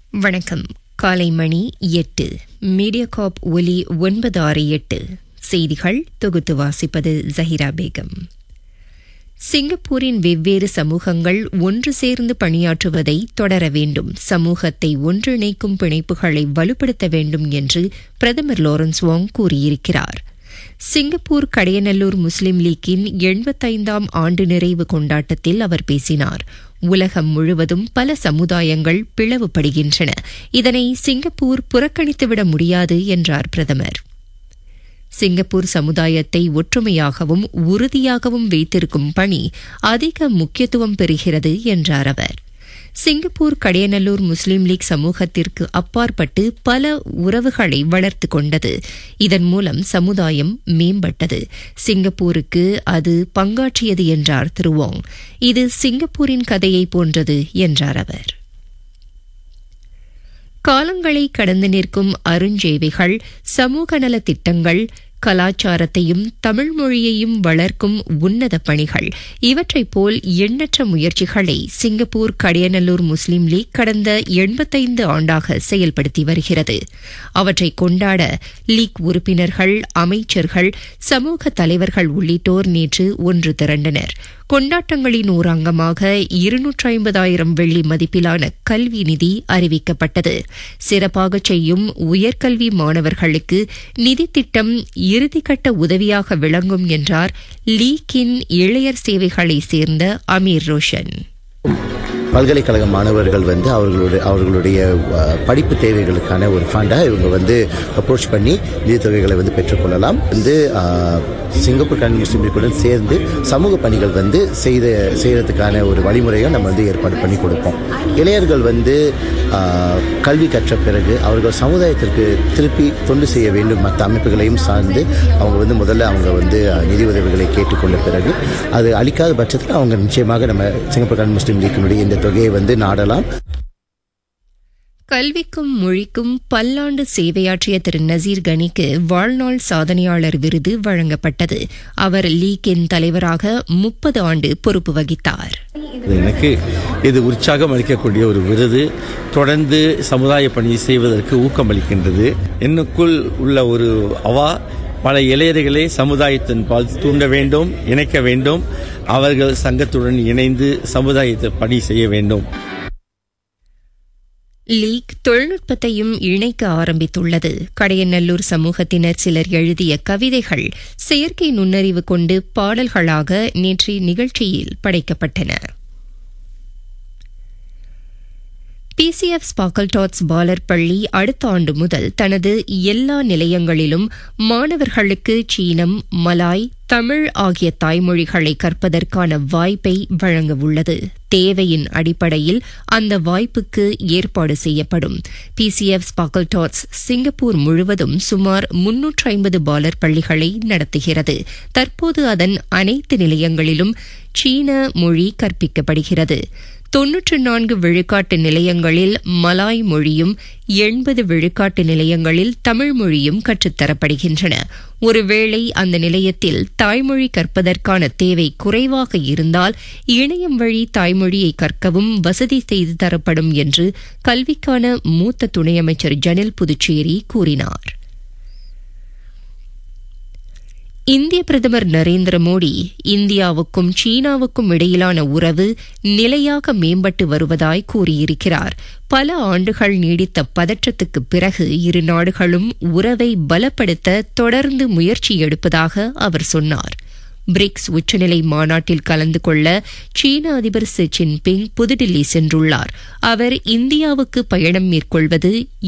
வணக்கம் காலை மணி எட்டு மீடியாகாப் ஒலி ஒன்பது ஆறு எட்டு செய்திகள் தொகுத்து வாசிப்பது ஜஹிரா பேகம் சிங்கப்பூரின் வெவ்வேறு சமூகங்கள் ஒன்று சேர்ந்து பணியாற்றுவதை தொடர வேண்டும் சமூகத்தை ஒன்றிணைக்கும் பிணைப்புகளை வலுப்படுத்த வேண்டும் என்று பிரதமர் லாரன்ஸ் வாங் கூறியிருக்கிறார் சிங்கப்பூர் கடையநல்லூர் முஸ்லிம் லீக்கின் எண்பத்தைந்தாம் ஆண்டு நிறைவு கொண்டாட்டத்தில் அவர் பேசினார் உலகம் முழுவதும் பல சமுதாயங்கள் பிளவுபடுகின்றன இதனை சிங்கப்பூர் புறக்கணித்துவிட முடியாது என்றார் பிரதமர் சிங்கப்பூர் சமுதாயத்தை ஒற்றுமையாகவும் உறுதியாகவும் வைத்திருக்கும் பணி அதிக முக்கியத்துவம் பெறுகிறது என்றார் அவர் சிங்கப்பூர் கடையநல்லூர் முஸ்லீம் லீக் சமூகத்திற்கு அப்பாற்பட்டு பல உறவுகளை வளர்த்து கொண்டது இதன் மூலம் சமுதாயம் மேம்பட்டது சிங்கப்பூருக்கு அது பங்காற்றியது என்றார் திருவோங் இது சிங்கப்பூரின் கதையை போன்றது என்றார் அவர் காலங்களை கடந்து நிற்கும் அருஞ்சேவைகள் சமூக நல திட்டங்கள் கலாச்சாரத்தையும் தமிழ் மொழியையும் வளர்க்கும் உன்னத பணிகள் இவற்றைப் போல் எண்ணற்ற முயற்சிகளை சிங்கப்பூர் கடையநல்லூர் முஸ்லீம் லீக் கடந்த எண்பத்தைந்து ஆண்டாக செயல்படுத்தி வருகிறது அவற்றை கொண்டாட லீக் உறுப்பினர்கள் அமைச்சர்கள் சமூக தலைவர்கள் உள்ளிட்டோர் நேற்று ஒன்று திரண்டனர் கொண்டாட்டங்களின் ஓர் அங்கமாக இருநூற்றி ஐம்பதாயிரம் வெள்ளி மதிப்பிலான கல்வி நிதி அறிவிக்கப்பட்டது சிறப்பாக செய்யும் உயர்கல்வி மாணவர்களுக்கு நிதி திட்டம் இறுதிக்கட்ட உதவியாக விளங்கும் என்றார் லீக்கின் இளையர் சேவைகளை சேர்ந்த அமீர் ரோஷன் பல்கலைக்கழக மாணவர்கள் வந்து அவர்களுடைய அவர்களுடைய படிப்பு தேவைகளுக்கான ஒரு ஃபண்டாக இவங்க வந்து அப்ரோச் பண்ணி நிதித்தொகைகளை வந்து பெற்றுக்கொள்ளலாம் வந்து சிங்கப்பூர் கல்வி முஸ்லீம் லீக்குடன் சேர்ந்து சமூக பணிகள் வந்து செய்த செய்யறதுக்கான ஒரு வழிமுறையை நம்ம வந்து ஏற்பாடு பண்ணி கொடுப்போம் இளைஞர்கள் வந்து கல்வி கற்ற பிறகு அவர்கள் சமுதாயத்திற்கு திருப்பி தொண்டு செய்ய வேண்டும் மற்ற அமைப்புகளையும் சார்ந்து அவங்க வந்து முதல்ல அவங்க வந்து நிதி உதவிகளை கேட்டுக்கொண்ட பிறகு அது அளிக்காத பட்சத்தில் அவங்க நிச்சயமாக நம்ம சிங்கப்பூர் கல்வி முஸ்லீம் லீக்கினுடைய இந்த தொகையை வந்து நாடலாம் கல்விக்கும் மொழிக்கும் பல்லாண்டு சேவையாற்றிய திரு நசீர் கனிக்கு வாழ்நாள் சாதனையாளர் விருது வழங்கப்பட்டது அவர் லீக்கின் தலைவராக முப்பது ஆண்டு பொறுப்பு வகித்தார் எனக்கு இது உற்சாகம் அளிக்கக்கூடிய ஒரு விருது தொடர்ந்து சமுதாய பணி செய்வதற்கு ஊக்கமளிக்கின்றது என்னுக்குள் உள்ள ஒரு அவா பல இளையர்களை சமுதாயத்தின் பால் தூண்ட வேண்டும் இணைக்க வேண்டும் அவர்கள் சங்கத்துடன் இணைந்து சமுதாயத்தை பணி செய்ய வேண்டும் லீக் தொழில்நுட்பத்தையும் இணைக்க ஆரம்பித்துள்ளது கடையநல்லூர் சமூகத்தினர் சிலர் எழுதிய கவிதைகள் செயற்கை நுண்ணறிவு கொண்டு பாடல்களாக நேற்றைய நிகழ்ச்சியில் படைக்கப்பட்டன பிசிஎஃப் ஸ்பாக்கல்டாட்ஸ் பாலர் பள்ளி அடுத்த ஆண்டு முதல் தனது எல்லா நிலையங்களிலும் மாணவர்களுக்கு சீனம் மலாய் தமிழ் ஆகிய தாய்மொழிகளை கற்பதற்கான வாய்ப்பை வழங்க உள்ளது தேவையின் அடிப்படையில் அந்த வாய்ப்புக்கு ஏற்பாடு செய்யப்படும் பிசிஎஃப் ஸ்பாக்கல்டாட்ஸ் சிங்கப்பூர் முழுவதும் சுமார் முன்னூற்று ஐம்பது பாலர் பள்ளிகளை நடத்துகிறது தற்போது அதன் அனைத்து நிலையங்களிலும் சீன மொழி கற்பிக்கப்படுகிறது தொன்னூற்று நான்கு விழுக்காட்டு நிலையங்களில் மலாய் மொழியும் எண்பது விழுக்காட்டு நிலையங்களில் தமிழ் மொழியும் கற்றுத்தரப்படுகின்றன ஒருவேளை அந்த நிலையத்தில் தாய்மொழி கற்பதற்கான தேவை குறைவாக இருந்தால் இணையம் வழி தாய்மொழியை கற்கவும் வசதி செய்து தரப்படும் என்று கல்விக்கான மூத்த துணை அமைச்சர் ஜனில் புதுச்சேரி கூறினார் இந்திய பிரதமர் நரேந்திர மோடி இந்தியாவுக்கும் சீனாவுக்கும் இடையிலான உறவு நிலையாக மேம்பட்டு வருவதாய் கூறியிருக்கிறார் பல ஆண்டுகள் நீடித்த பதற்றத்துக்கு பிறகு இரு நாடுகளும் உறவை பலப்படுத்த தொடர்ந்து முயற்சி எடுப்பதாக அவர் சொன்னார் பிரிக்ஸ் உச்சநிலை மாநாட்டில் கலந்து கொள்ள சீன அதிபர் ஷி ஜின்பிங் புதுடில்லி சென்றுள்ளார் அவர் இந்தியாவுக்கு பயணம் மேற்கொள்வது